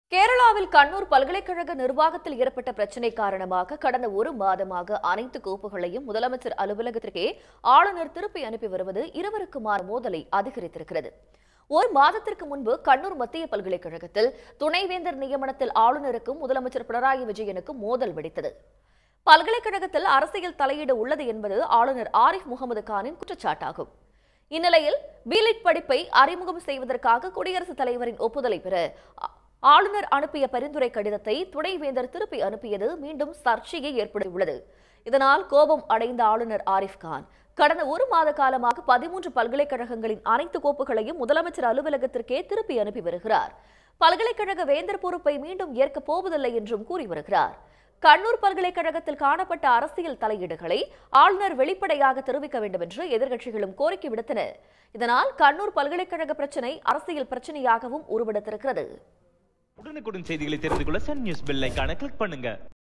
கேரளாவில் கண்ணூர் பல்கலைக்கழக நிர்வாகத்தில் ஏற்பட்ட பிரச்சினை காரணமாக கடந்த ஒரு மாதமாக அனைத்து கோப்புகளையும் முதலமைச்சர் அலுவலகத்திற்கே ஆளுநர் திருப்பி அனுப்பி வருவது இருவருக்குமான மோதலை அதிகரித்திருக்கிறது ஒரு மாதத்திற்கு முன்பு கண்ணூர் மத்திய பல்கலைக்கழகத்தில் துணைவேந்தர் நியமனத்தில் ஆளுநருக்கும் முதலமைச்சர் பினராயி விஜயனுக்கும் மோதல் வெடித்தது பல்கலைக்கழகத்தில் அரசியல் தலையீடு உள்ளது என்பது ஆளுநர் ஆரிஃப் முகமது கானின் குற்றச்சாட்டாகும் இந்நிலையில் பிலிட் படிப்பை அறிமுகம் செய்வதற்காக குடியரசுத் தலைவரின் ஒப்புதலை பெற ஆ- ஆளுநர் அனுப்பிய பரிந்துரை கடிதத்தை துணைவேந்தர் திருப்பி அனுப்பியது மீண்டும் சர்ச்சையை ஏற்படுத்தியுள்ளது இதனால் கோபம் அடைந்த ஆளுநர் ஆரிஃப் கான் கடந்த ஒரு மாத காலமாக பதிமூன்று பல்கலைக்கழகங்களின் அனைத்து கோப்புகளையும் முதலமைச்சர் அலுவலகத்திற்கே திருப்பி அனுப்பி வருகிறார் பல்கலைக்கழக வேந்தர் பொறுப்பை மீண்டும் ஏற்கப் போவதில்லை என்றும் கூறி வருகிறார் கண்ணூர் பல்கலைக்கழகத்தில் காணப்பட்ட அரசியல் தலையீடுகளை ஆளுநர் வெளிப்படையாக தெரிவிக்க வேண்டும் என்று எதிர்க்கட்சிகளும் கோரிக்கை விடுத்தன இதனால் கண்ணூர் பல்கலைக்கழக பிரச்சினை அரசியல் பிரச்சனையாகவும் உருவெடுத்திருக்கிறது உடனுக்குடன் செய்திகளை தெரிந்து கொள்ள சன் நியூஸ் பெல் ஐகானை கிளிக் பண்ணுங்க